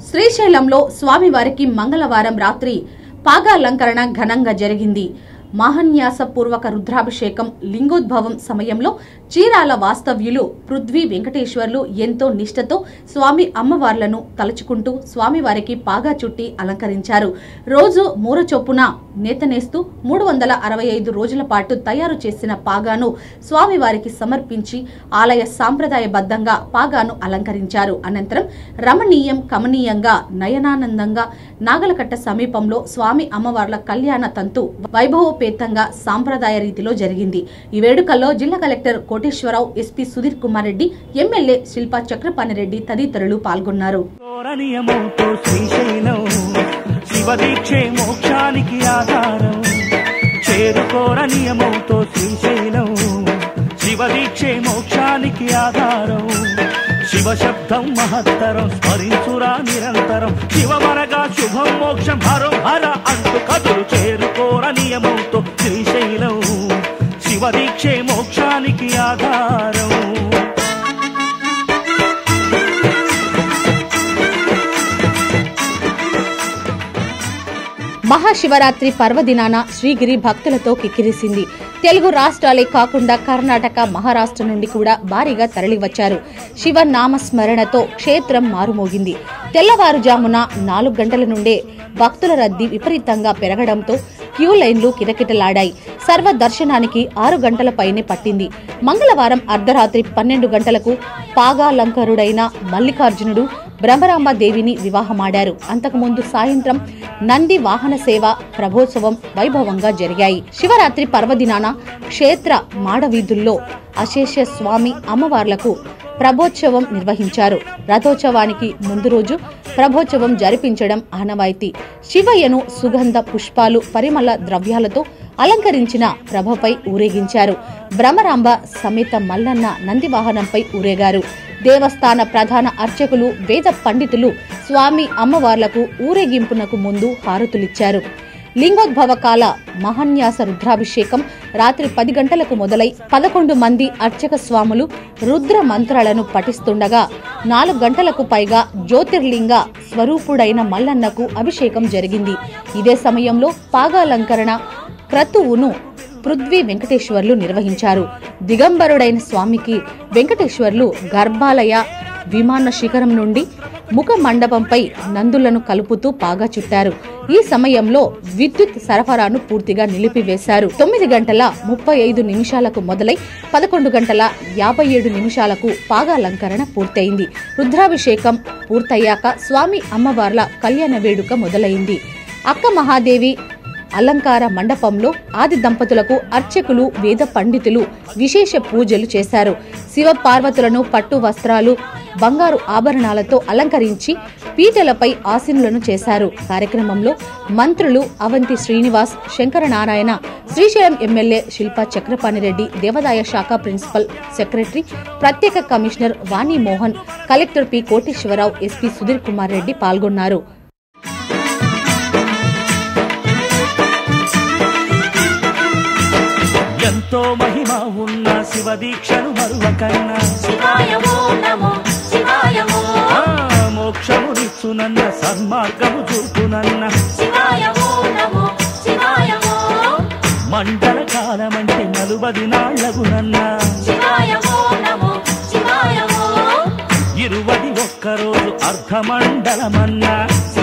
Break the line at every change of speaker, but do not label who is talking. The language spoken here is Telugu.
శ్రీశైలంలో స్వామివారికి మంగళవారం రాత్రి పాగాలంకరణ ఘనంగా జరిగింది మహాన్యాస పూర్వక రుద్రాభిషేకం లింగోద్భవం సమయంలో చీరాల వాస్తవ్యులు పృథ్వీ వెంకటేశ్వర్లు ఎంతో నిష్ఠతో స్వామి అమ్మవార్లను తలుచుకుంటూ స్వామివారికి పాగా చుట్టి అలంకరించారు రోజు మూర చొప్పున నేతనేస్తూ మూడు వందల అరవై ఐదు రోజుల పాటు తయారు చేసిన పాగాను స్వామివారికి సమర్పించి ఆలయ సాంప్రదాయబద్ధంగా పాగాను అలంకరించారు అనంతరం రమణీయం కమనీయంగా నయనానందంగా నాగలకట్ట సమీపంలో స్వామి అమ్మవార్ల కళ్యాణ తంతు వైభవోపేతంగా సాంప్రదాయ రీతిలో జరిగింది ఈ వేడుకల్లో జిల్లా collector Koteswararao SP Sudheer Kumar Reddy MLA Shilpa Chakrapanireddy తదితరులు పాల్గొన్నారు
నియమంతో శ్రీశైలం శివదీక్షే మోక్షానికి ఆధారం చేరుకోర నియమంతో శ్రీశైలం శివదీక్షే మోక్షానికి ఆధారం శివ శబ్దం మహత్తరం స్మరించురా నిరంతరం శివమనగా శుభం మోక్షం హరం హర అంటూ కదులు చేరుకోర నియమంతో శ్రీశైలం శివదీక్షే మోక్షానికి ఆధారం
మహాశివరాత్రి పర్వదినాన శ్రీగిరి భక్తులతో కిక్కిరిసింది తెలుగు రాష్ట్రాలే కాకుండా కర్ణాటక మహారాష్ట్ర నుండి కూడా భారీగా తరలివచ్చారు శివ నామస్మరణతో క్షేత్రం మారుమోగింది తెల్లవారుజామున నాలుగు గంటల నుండే భక్తుల రద్దీ విపరీతంగా పెరగడంతో క్యూ లైన్లు కిటకిటలాడాయి సర్వ దర్శనానికి ఆరు గంటల పైనే పట్టింది మంగళవారం అర్ధరాత్రి పన్నెండు గంటలకు పాగాలంకరుడైన మల్లికార్జునుడు బ్రహ్మరాంబ దేవిని వివాహమాడారు అంతకుముందు సాయంత్రం నంది వాహన సేవ ప్రభోత్సవం వైభవంగా జరిగాయి శివరాత్రి పర్వదినాన క్షేత్ర మాడవీధుల్లో అశేష స్వామి అమ్మవార్లకు ప్రభోత్సవం నిర్వహించారు రథోత్సవానికి ముందు రోజు ప్రభోత్సవం జరిపించడం ఆనవాయితీ శివయ్యను సుగంధ పుష్పాలు పరిమళ ద్రవ్యాలతో అలంకరించిన ప్రభపై ఊరేగించారు భ్రమరాంబ సమేత మల్లన్న నంది వాహనంపై ఊరేగారు దేవస్థాన ప్రధాన అర్చకులు వేద పండితులు స్వామి అమ్మవార్లకు ఊరేగింపునకు ముందు హారతులిచ్చారు లింగోద్భవ కాల మహాన్యాస రుద్రాభిషేకం రాత్రి పది గంటలకు మొదలై పదకొండు మంది అర్చక స్వాములు రుద్ర మంత్రాలను పఠిస్తుండగా నాలుగు గంటలకు పైగా జ్యోతిర్లింగ స్వరూపుడైన మల్లన్నకు అభిషేకం జరిగింది ఇదే సమయంలో పాగాలంకరణ క్రతువును పృథ్వీ వెంకటేశ్వర్లు నిర్వహించారు దిగంబరుడైన స్వామికి వెంకటేశ్వర్లు గర్భాలయ విమాన శిఖరం నుండి ముఖ మండపంపై నందులను కలుపుతూ పాగా చుట్టారు ఈ సమయంలో విద్యుత్ సరఫరాను పూర్తిగా నిలిపివేశారు తొమ్మిది గంటల ముప్పై ఐదు నిమిషాలకు మొదలై పదకొండు గంటల యాభై ఏడు నిమిషాలకు పాగాలంకరణ పూర్తయింది రుద్రాభిషేకం పూర్తయ్యాక స్వామి అమ్మవార్ల కళ్యాణ వేడుక మొదలైంది అక్క మహాదేవి అలంకార మండపంలో ఆది దంపతులకు అర్చకులు వేద పండితులు విశేష పూజలు చేశారు శివ పార్వతులను పట్టు వస్త్రాలు బంగారు ఆభరణాలతో అలంకరించి పీటలపై ఆసీనులను చేశారు కార్యక్రమంలో మంత్రులు అవంతి శ్రీనివాస్ శంకరనారాయణ శ్రీశైలం ఎమ్మెల్యే శిల్పా చక్రపాణిరెడ్డి దేవాదాయ శాఖ ప్రిన్సిపల్ సెక్రటరీ ప్రత్యేక commissioner Vani Mohan collector P Koteswararao SP Sudheer Kumar Reddy పాల్గొన్నారు
ఎంతో మహిమ ఉన్న శివ దీక్షను మరువకన్నా
శివాయ ఓం నమో శివాయ ఓం
ఆ, మోక్షమునిచ్చునన్న సన్మార్గము చూపునన్న
శివాయ ఓం నమో శివాయ ఓం
మండల కాలమంటే నలుబది నాళ్లగునన్న
శివాయ ఓం నమో శివాయ ఓం
ఇరువది ఒక్కరోజు అర్ధమండలమన్నా